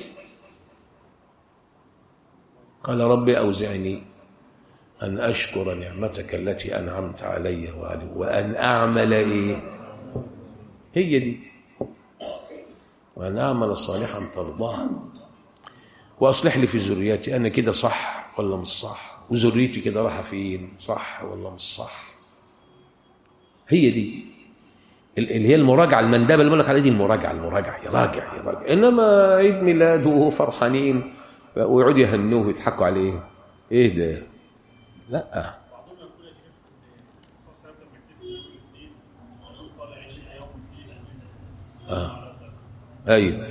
قال ربي أوزعني أن أشكر نعمتك التي أنعمت علي وعلي وأن أعمل إيه هي دي وأن أعمل صالحا ترضاه وأصلح لي في ذريتي أنا كده صح ولا مش صح وذريتي كده رايحة فين صح ولا مش صح هي دي ال- اللي هي المراجعة المندبة اللي بقول لك عليها دي المراجعة المراجعة يراجع يراجع إنما عيد ميلاده وهو فرحانين ويقعدوا يهنوه ويضحكوا عليه إيه ده لا آه. أيوه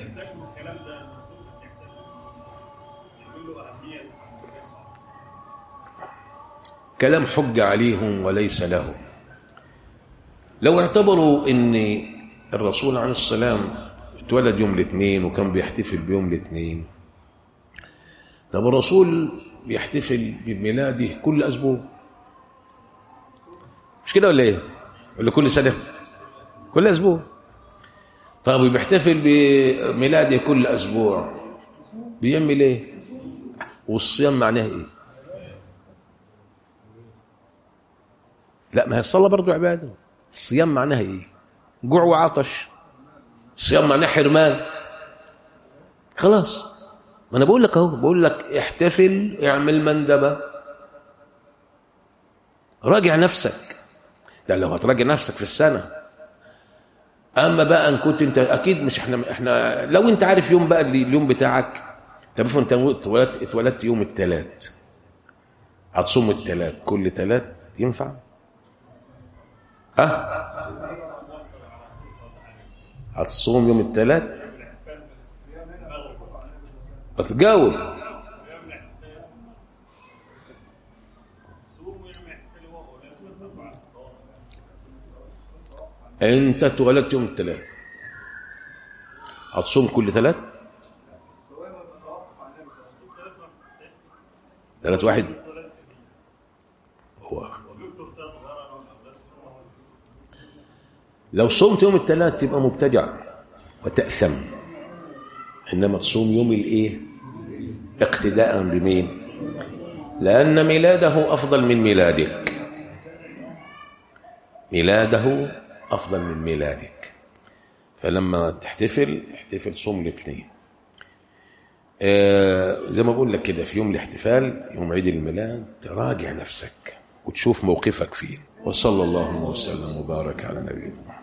كلام حجة عليهم وليس لهم لو اعتبروا ان الرسول عليه السلام اتولد يوم الاثنين وكان بيحتفل بيوم الاثنين طب الرسول بيحتفل بميلاده كل اسبوع مش كده ولا ايه ولا كل سنه كل اسبوع طب بيحتفل بميلاده كل اسبوع بيعمل ايه والصيام معناه ايه لا ما هي الصلاه برضه عباده الصيام معناها ايه جوع وعطش الصيام معناه حرمان خلاص ما انا بقول لك اهو بقول لك احتفل اعمل مندبه راجع نفسك ده لو هتراجع نفسك في السنه اما بقى ان كنت انت اكيد مش احنا احنا لو انت عارف يوم بقى اللي- اليوم بتاعك طب افرض انت اتولدت اتولدت يوم الثلاث هتصوم الثلاث كل ثلاث ينفع؟ ها؟ هتصوم يوم الثلاث بتجاوب انت اتولدت يوم الثلاث هتصوم كل ثلاث ثلاث واحد هو لو صمت يوم الثلاث تبقى مبتدع وتأثم إنما تصوم يوم الإيه اقتداء بمين لأن ميلاده أفضل من ميلادك ميلاده أفضل من ميلادك فلما تحتفل احتفل صوم الاثنين آه زي ما بقول لك كده في يوم الاحتفال يوم عيد الميلاد تراجع نفسك وتشوف موقفك فيه وصلى الله وسلم وبارك على نبينا محمد